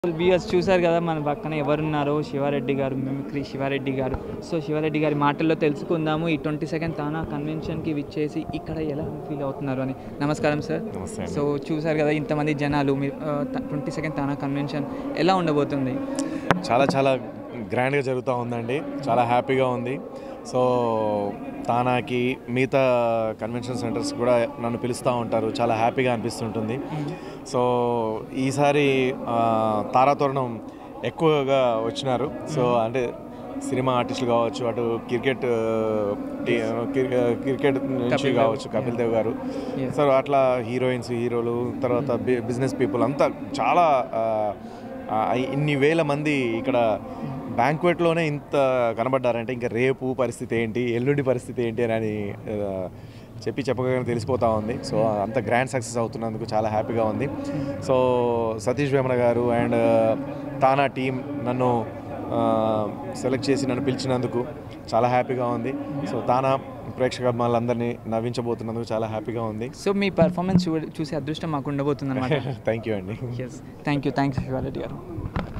Viewers చూశారు కదా మన పక్కన ఎవరున్నారో శివారెడ్డి గారు మిమిక్రీ శివారెడ్డి గారు సో శివారెడ్డి గారి మాటల్లో తెలుసుకుందాము ఈ ట్వంటీ సెకండ్ తానా కన్వెన్షన్కి విచ్చేసి ఇక్కడ ఎలా ఫీల్ అవుతున్నారు అని నమస్కారం సార్ నమస్తే అండి. సో చూశారు కదా ఇంతమంది జనాలు మీరు ట్వంటీ సెకండ్ తానా కన్వెన్షన్ ఎలా ఉండబోతుంది చాలా చాలా గ్రాండ్గా జరుగుతూ ఉందండి చాలా హ్యాపీగా ఉంది సో తానాకి మిగతా కన్వెన్షన్ సెంటర్స్ కూడా నన్ను పిలుస్తూ ఉంటారు చాలా హ్యాపీగా అనిపిస్తుంటుంది సో ఈసారి ఆ, తారాతోరణం ఎక్కువగా వచ్చినారు సో అంటే సినిమా ఆర్టిస్టులు కావచ్చు అటు క్రికెట్ టీ- క్రి- క్రికెట్ నుంచి కపిల్ దేవ్. కావచ్చు కపిల్ దేవ్ గారు Yeah. సో అట్లా హీరోయిన్స్ హీరోలు తర్వాత బి- బిజినెస్ పీపుల్ అంతా చాలా ఆ, ఆ, ఇన్ని వేల మంది ఇక్కడ బ్యాంక్వెట్లోనే ఇంత కనబడ్డారంటే ఇంకా రేపు పరిస్థితి ఏంటి ఎల్లుండి పరిస్థితి ఏంటి అని ఆ, చెప్పి చెప్పగానే తెలిసిపోతా ఉంది సో అంత గ్రాండ్ సక్సెస్ అవుతున్నందుకు చాలా హ్యాపీగా ఉంది so Satish Vemana garu and TANA team నన్ను సెలెక్ట్ చేసి నన్ను పిలిచినందుకు చాలా హ్యాపీగా ఉంది సో తానా ప్రేక్షక వాళ్ళందరినీ నవ్వించబోతున్నందుకు చాలా హ్యాపీగా ఉంది సో మీ పర్ఫార్మెన్స్ చూ చూసే అదృష్టం మాకు ఉండబోతుంది అనమాట థ్యాంక్ యూ అండి yes thank you thanks Siva Reddy గారు